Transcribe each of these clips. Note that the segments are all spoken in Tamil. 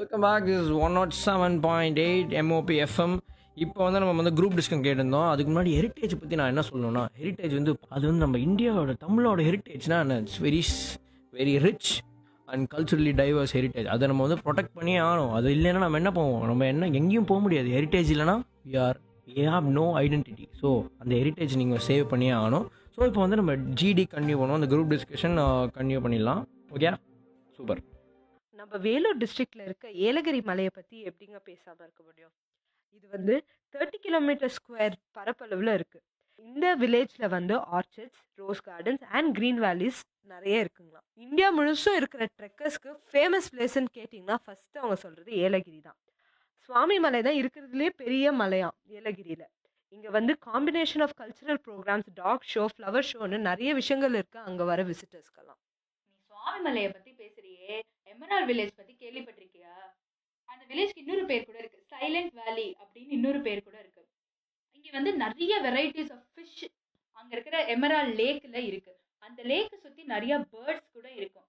Welcome back is one nought seven point eight MOP FM இப்போ வந்து நம்ம வந்து குரூப் டிஸ்கன் கேட்டிருந்தோம் அதுக்கு முன்னாடி ஹெரிட்டேஜ் பற்றி நான் என்ன சொல்லணும்னா ஹெரிட்டேஜ் வந்து அது வந்து நம்ம இந்தியாவோட தமிழோட ஹெரிட்டேஜ்னா it's very very rich and culturally diverse heritage அதை நம்ம வந்து ப்ரொடெக்ட் பண்ணியே ஆகணும் அது இல்லைன்னா நம்ம என்ன போவோம் நம்ம என்ன எங்கேயும் போக முடியாது ஹெரிட்டேஜ் இல்லைன்னா we are we have no identity so அந்த ஹெரிட்டேஜ் நீங்கள் சேவ் பண்ணியே ஆகணும் ஸோ இப்போ வந்து நம்ம ஜிடி கன்டினியூ பண்ணுவோம் அந்த குரூப் டிஸ்கஷன் கன்டினியூ பண்ணிடலாம் ஓகே சூப்பர் நம்ம வேலூர் டிஸ்ட்ரிக்ட்ல இருக்க ஏலகிரி மலையை பத்தி எப்படிங்க பேசாம இருக்க முடியும் இது வந்து தேர்ட்டி கிலோமீட்டர் ஸ்கொயர் பரப்பளவுல இருக்கு இந்த வில்லேஜ்ல வந்து orchards rose gardens and green valleys நிறைய இருக்குங்களாம் இந்தியா முழுசும் இருக்கிற ட்ரெக்கர்ஸ்க்கு ஃபேமஸ் பிளேஸ்ன்னு கேட்டிங்கன்னா ஃபர்ஸ்ட் அவங்க சொல்றது ஏலகிரி தான் சுவாமி மலை தான் இருக்கிறதுலே பெரிய மலையாம் ஏலகிரியில இங்க வந்து combination of cultural programmes talk show flower ஷோன்னு நிறைய விஷயங்கள் இருக்கு அங்க வர விசிட்டர்ஸ்க்கெல்லாம் நீ சுவாமிமலையை பத்தி பேசுறியே எமரால் வில்லேஜ் பத்தி கேள்விப்பட்டிருக்கியா அந்த வில்லேஜ்க்கு இன்னொரு பேர் கூட இருக்கு சைலண்ட் வேலி அப்படின்னு இன்னொரு பேர் கூட இருக்கு இங்க வந்து நிறைய வெரைட்டிஸ் ஆஃப் ஃபிஷ் அங்க இருக்கிற எமரால் லேக்ல இருக்கு அந்த லேக்கை சுத்தி நிறைய பேர்ட்ஸ் கூட இருக்கும்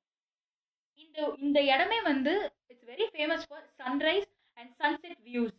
இந்த இந்த இடமே வந்து it's very famous for sunrise and sunset views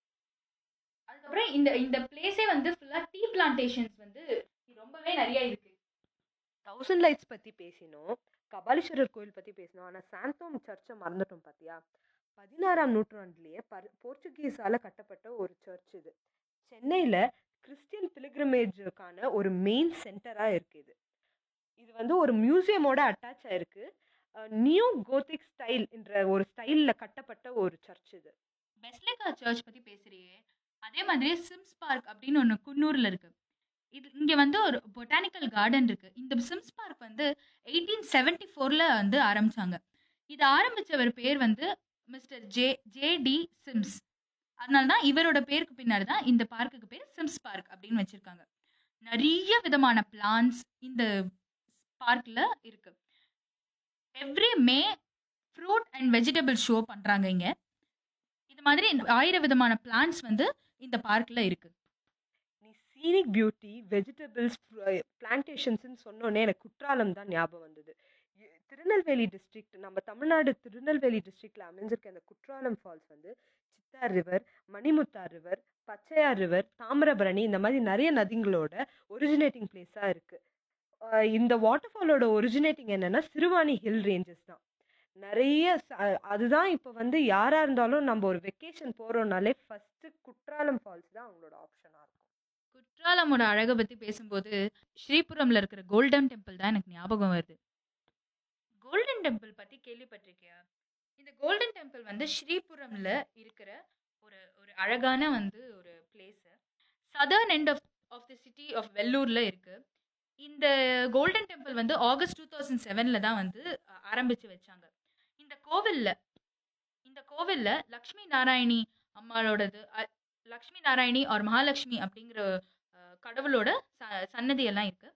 அதுக்கப்புறம் இந்த இந்த பிளேஸே வந்து ஃபுல்லா டீ பிளான்டேஷன்ஸ் வந்து ரொம்பவே நிறைய இருக்கு தௌசண்ட் லைட்ஸ் பற்றி பேசினோம் கபாலீஸ்வரர் கோயில் பற்றி பேசினோம் ஆனால் சாந்தோம் சர்ச்சை மறந்துட்டோம் பார்த்தியா பதினாறாம் நூற்றாண்டுலேயே பர் போர்ச்சுகீஸால் கட்டப்பட்ட ஒரு சர்ச் இது சென்னையில் கிறிஸ்டியன் பிலிகிரமேஜுக்கான ஒரு மெயின் சென்டராக இருக்குது இது வந்து ஒரு மியூசியமோட அட்டாச் ஆயிருக்கு நியூ கோத்திக் ஸ்டைல் என்ற ஒரு ஸ்டைலில் கட்டப்பட்ட ஒரு சர்ச் இது பெஸ்லிகா சர்ச் பத்தி பேசுறியே அதே மாதிரி சிம்ஸ் பார்க் அப்படின்னு ஒன்று குன்னூர்ல இருக்கு இது இங்க வந்து ஒரு பொட்டானிக்கல் கார்டன் இருக்கு இந்த சிம்ஸ் பார்க் வந்து எயிட்டீன் செவன்டி ஃபோர்ல வந்து ஆரம்பிச்சாங்க இது ஆரம்பிச்சவர் பேர் வந்து Mister J J D Sims அதனால தான் இவரோட பேருக்கு பின்னாடி தான் இந்த பார்க்குக்கு பேர் சிம்ஸ் பார்க் அப்படின்னு வச்சிருக்காங்க நிறைய விதமான பிளான்ஸ் இந்த பார்க்ல இருக்கு every May fruit and vegetable show பண்றாங்க இங்க இது மாதிரி ஆயிரம் விதமான பிளான்ஸ் வந்து இந்த பார்க்ல இருக்கு நீ சீனிக் பியூட்டி வெஜிடபிள்ஸ் பிளான்டேஷன்ஸ்னு சொன்னோன்னே எனக்கு குற்றாலம் தான் ஞாபகம் வந்தது இ- திருநெல்வேலி டிஸ்ட்ரிக்ட் நம்ம தமிழ்நாடு திருநெல்வேலி டிஸ்ட்ரிக்ட்ல அமைஞ்சிருக்க இந்த குற்றாலம் ஃபால்ஸ் வந்து Chittar river Manimuthar river Pachaiyar river Thamirabarani இந்த மாதிரி நிறைய நதிங்களோட ஒரிஜினேட்டிங் பிளேஸாக இருக்கு அஹ் இந்த வாட்டர் ஃபாலோட ஒரிஜினேட்டிங் என்னன்னா சிறுவாணி ஹில் ரேஞ்சஸ் தான் நிறைய ச- அதுதான் இப்போ வந்து யாரா இருந்தாலும் நம்ம ஒரு வெக்கேஷன் போறோம்னாலே ஃபர்ஸ்ட் குற்றாலம் ஃபால்ஸ் தான் அவங்களோட ஆப்ஷனா இருக்கும் குற்றாலமோட அழகை பத்தி பேசும்போது ஸ்ரீபுரம்ல இருக்கிற கோல்டன் டெம்பிள் தான் எனக்கு ஞாபகம் வருது கோல்டன் டெம்பிள் பத்தி கேள்விப்பட்டிருக்கியா இந்த கோல்டன் டெம்பிள் வந்து ஸ்ரீபுரம்ல இருக்கிற ஒரு ஒரு அழகான வந்து ஒரு place southern end of of the city of வெல்லூர்ல இருக்கு இந்த கோல்டன் டெம்பிள் வந்து ஆகஸ்ட் டூ தௌசண்ட் செவன்ல தான் வந்து அஹ், ஆரம்பிச்சு வச்சாங்க இந்த கோவில்ல இந்த கோவில்ல லக்ஷ்மி நாராயணி அம்மாளோடது அ- லக்ஷ்மி நாராயணி ஆர் மகாலட்சுமி அப்படிங்கிற அஹ், கடவுளோட ச- சன்னதி எல்லாம் இருக்கு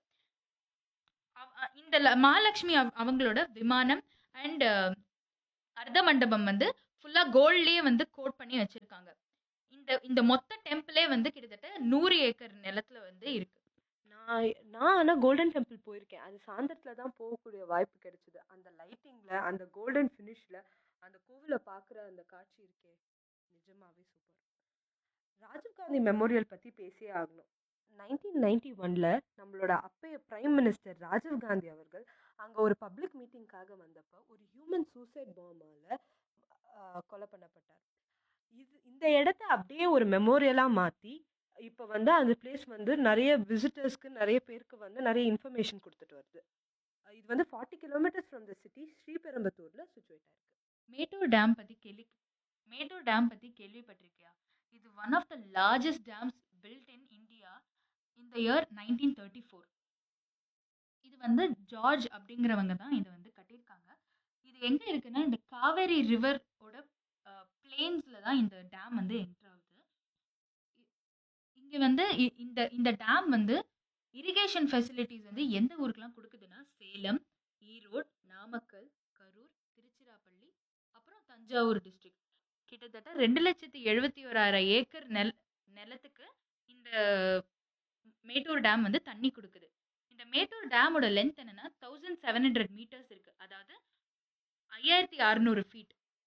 அவ- அ- இந்த ல- மகாலட்சுமி அவ- அவங்களோட விமானம் அண்ட் அர்த்த மண்டபம் வந்து ஃபுல்லா கோல்ட்லயே வந்து கோட் பண்ணி வச்சிருக்காங்க இந்த இந்த மொத்த டெம்பிளே வந்து கிட்டத்தட்ட நூறு ஏக்கர் நிலத்துல வந்து இருக்கு நான் நான் ஆனால் கோல்டன் டெம்பிள் போயிருக்கேன் அது சாயந்தரத்தில் தான் போகக்கூடிய வாய்ப்பு கிடைச்சிது அந்த லைட்டிங்கில் அந்த கோல்டன் ஃபினிஷில் அந்த கோவிலை பார்க்குற அந்த காட்சி இருக்கே நிஜமாவே சூப்பர் ராஜீவ்காந்தி மெமோரியல் பற்றி பேசியே ஆகணும் நைன்டீன் நைன்டி ஒனில் நம்மளோட அப்பைய பிரைம் மினிஸ்டர் ராஜீவ்காந்தி அவர்கள் அங்கே ஒரு பப்ளிக் மீட்டிங்காக வந்தப்போ ஒரு ஹியூமன் சூசைட் பாமால் கொலை பண்ணப்பட்டார் இது இந்த இடத்த அப்படியே ஒரு மெமோரியலாக மாற்றி இப்போ வந்து அந்த பிளேஸ் வந்து நிறைய விசிட்டர்ஸ்க்கு நிறைய பேருக்கு வந்து நிறைய இன்ஃபர்மேஷன் கொடுத்துட்டு வருது அஹ் இது வந்து forty kilometres from the city ஸ்ரீபெரும்பத்தூரில் சுச்சுவேட் ஆயிருக்கு மேட்டூர் டேம் பத்தி கேள்வி மேட்டூர் டேம் பத்தி கேள்விப்பட்டிருக்கியா இது one of the largest dams built in India இந்த இயர் நைன்டீன் தேர்ட்டி ஃபோர் இது வந்து ஜார்ஜ் அப்படிங்கிறவங்க தான் இதை வந்து கட்டியிருக்காங்க இது எங்க இருக்குன்னா இந்த காவேரி ரிவரோட பிளேன்ஸ்ல தான் இந்த டேம் வந்து என்டர் ஆகுது இ- இங்க வந்து இ- இந்த இந்த டேம் வந்து இரிகேஷன் ஃபெசிலிட்டிஸ் வந்து எந்த ஊருக்குலாம் கொடுக்குதுன்னா சேலம் ஈரோடு நாமக்கல் கரூர் திருச்சிராப்பள்ளி அப்புறம் தஞ்சாவூர் டிஸ்ட்ரிக்ட் கிட்டத்தட்ட ரெண்டு லட்சத்தி எழுபத்தி ஓராயிரம் ஏக்கர் நெல் நிலத்துக்கு இந்த மேட்டூர் டேம் வந்து தண்ணி கொடுக்குது இந்த மேட்டூர் டேமோட லென்த் என்னன்னா தௌசண்ட் செவன் ஹண்ட்ரட் மீட்டர்ஸ் இருக்கு அதாவது ஐயாயிரத்தி அறுநூறு ஃபீட்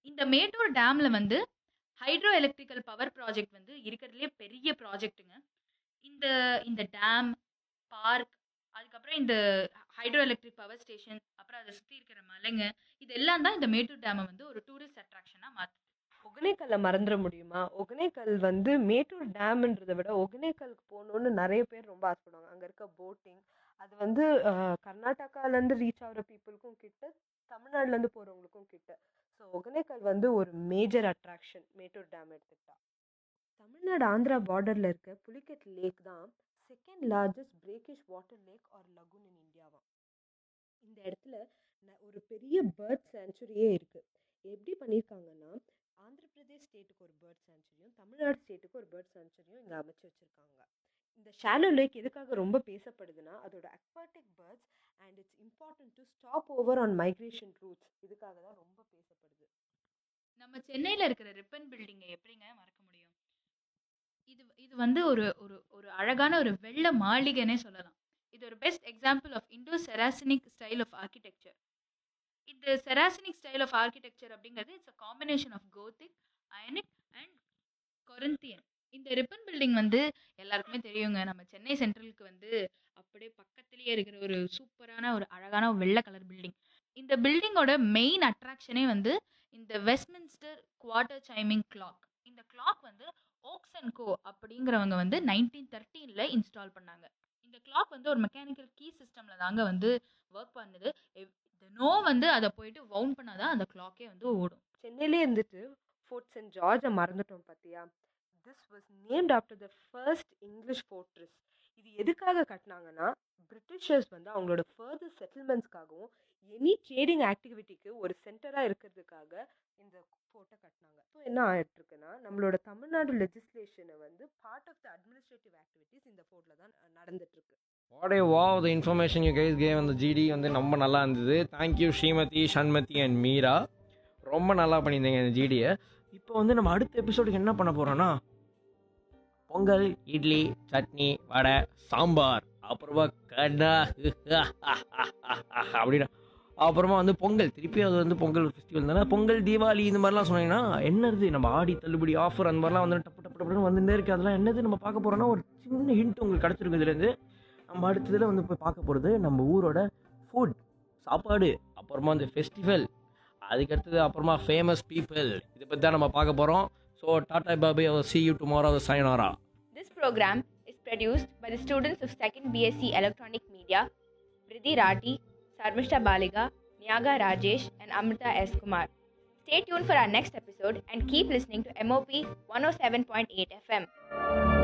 இந்த மேட்டூர் டேம்ல வந்து ஹைட்ரோ எலக்ட்ரிக்கல் பவர் ப்ராஜெக்ட் வந்து இருக்கிறதுலே பெரிய ப்ராஜெக்ட்டுங்க இந்த இந்த டேம் பார்க் அதுக்கப்புறம் இந்த ஹைட்ரோ எலக்ட்ரிக் பவர் ஸ்டேஷன் அப்புறம் அதை சுற்றி இருக்கிற மலைங்க இது எல்லாம் தான் இந்த மேட்டூர் டேமை வந்து ஒரு டூரிஸ்ட் அட்ராக்ஷனாக மாற்று ஒகேனக்கல்ல மறந்துட முடியுமா ஒகேனக்கல் வந்து மேட்டூர் டேம்ன்றதை விட ஒகேனக்கலுக்கு போகணுன்னு நிறைய பேர் ரொம்ப ஆசைப்படுவாங்க அங்கே இருக்க போட்டிங் அது வந்து அஹ், கர்நாடகாலேருந்து ரீச் ஆகிற பீப்புளுக்கும் கிட்ட தமிழ்நாடுலேருந்து போகிறவங்களுக்கும் கிட்ட ஸோ ஒகேனக்கல் வந்து ஒரு மேஜர் அட்ராக்ஷன் மேட்டூர் டேம் எடுத்துக்கிட்டா தமிழ்நாடு ஆந்திரா பார்டரில் இருக்க புலிகெட் லேக் தான் second largest brackish water lake or lagoon in இந்தியாவாம் இந்த இடத்துல ந- ஒரு பெரிய பேர்ட் சாங்சுரியே இருக்குது எப்படி பண்ணியிருக்காங்கன்னா ஆந்திர பிரதேஷ் ஸ்டேட்டுக்கு ஒரு பேர்ட் சாங்சுரியும் தமிழ்நாடு ஸ்டேட்டுக்கு ஒரு பேர்ட் சாங்சுரியும் இங்கே அமைச்சு வச்சுருக்காங்க இந்த ஷாலோ லேக் எதுக்காக ரொம்ப பேசப்படுதுன்னா அதோட aquatic birds and it's important to stop over on migration routes இதுக்காக தான் ரொம்ப பேசப்படுது நம்ம சென்னையில் இருக்கிற ரிப்பன் பில்டிங்கை எப்படிங்க மறக்க முடியும் இது இது வந்து ஒரு ஒரு ஒரு அழகான ஒரு வெள்ளை மாளிகைன்னே சொல்லலாம் இது ஒரு best example of Indo Saracenic style of architecture இந்த செராசினிக் ஸ்டைல் ஆஃப் ஆர்கிடெக்சர் அப்படிங்கிறது it's a combination of Gothic Ionic and Corinthian இந்த ரிப்பன் பில்டிங் வந்து எல்லாருக்குமே தெரியுங்க நம்ம சென்னை சென்ட்ரலுக்கு வந்து அப்படியே பக்கத்துலேயே இருக்கிற ஒரு சூப்பரான ஒரு அழகான வெள்ளை கலர் பில்டிங் இந்த பில்டிங்கோட மெயின் அட்ராக்ஷனே வந்து இந்த வெஸ்ட்மின்ஸ்டர் குவார்ட்டர் சைமிங் கிளாக் இந்த கிளாக் வந்து ஓக்ஸ் அண்ட் கோ அப்படிங்கிறவங்க வந்து நைன்டீன் தேர்ட்டீனில் இன்ஸ்டால் பண்ணாங்க இந்த கிளாக் வந்து ஒரு மெக்கானிக்கல் கீ சிஸ்டமில் தாங்க வந்து ஒர்க் பண்ணுது நோ வந்து அதை போயிட்டு வவுண்ட் பண்ணாதான் அந்த கிளாக்கே வந்து ஓடும் சென்னையிலே இருந்துட்டு ஃபோர்ட் சென்ட் ஜார்ஜை மறந்துட்டோம் பார்த்தியா this was named after the first English fortress இது எதுக்காக கட்டினாங்கன்னா பிரிட்டிஷர்ஸ் வந்து அவங்களோட ஃபர்தர் செட்டில்மெண்ட்ஸ்க்காகவும் எனி ட்ரேடிங் ஆக்டிவிட்டிக்கு ஒரு சென்டராக இருக்கிறதுக்காக இந்த ஃபோர்ட்டை கட்டினாங்க ஸோ என்ன ஆகிட்டுருக்குன்னா நம்மளோட தமிழ்நாடு லெஜிஸ்லேஷனை வந்து part of the administrative activities இந்த ஃபோர்ட்டில் தான் நடந்துட்டுருக்கு what a wow the information you guys gave அந்த ஜிடி வந்து ரொம்ப நல்லா இருந்தது தேங்க்யூ ஸ்ரீமதி சண்மதி அண்ட் மீரா ரொம்ப நல்லா பண்ணியிருந்தீங்க இந்த ஜிடியை இப்போ வந்து நம்ம அடுத்த எபிசோடுக்கு என்ன பண்ண போகிறோன்னா பொங்கல் இட்லி சட்னி வடை சாம்பார் அப்புறமா கடா அப்படின்னு அப்புறமா வந்து பொங்கல் திருப்பி அது வந்து பொங்கல் ஃபெஸ்டிவல் தானே பொங்கல் தீபாவளி இந்த மாதிரிலாம் சொன்னீங்கன்னா என்னது நம்ம ஆடி தள்ளுபடி ஆஃபர் அந்த மாதிரிலாம் வந்து டப்பு டப்பு டப்புன்னு வந்துட்டே இருக்குது அதெல்லாம் என்னது நம்ம பார்க்க போகிறோன்னா ஒரு சின்ன ஹிண்ட் உங்களுக்கு கிடச்சிருக்கு இதுலேருந்து நம்ம அடுத்ததில் வந்து போய் பார்க்க போகிறது நம்ம ஊரோட ஃபுட் சாப்பாடு அப்புறமா இந்த ஃபெஸ்டிவல் அதுக்கடுத்தது அப்புறமா ஃபேமஸ் பீப்புள் இதை பற்றி தான் நம்ம பார்க்க போகிறோம் ஸோ டாடா பாபி அவர் see you tomorrow sayonara This program is produced by the students of 2nd BSc Electronic Media, Pridhi Rati, Sarmishta Baliga, Nyaga Rajesh, and Amrita S. Kumar. Stay tuned for our next episode and keep listening to MOP 107.8 FM.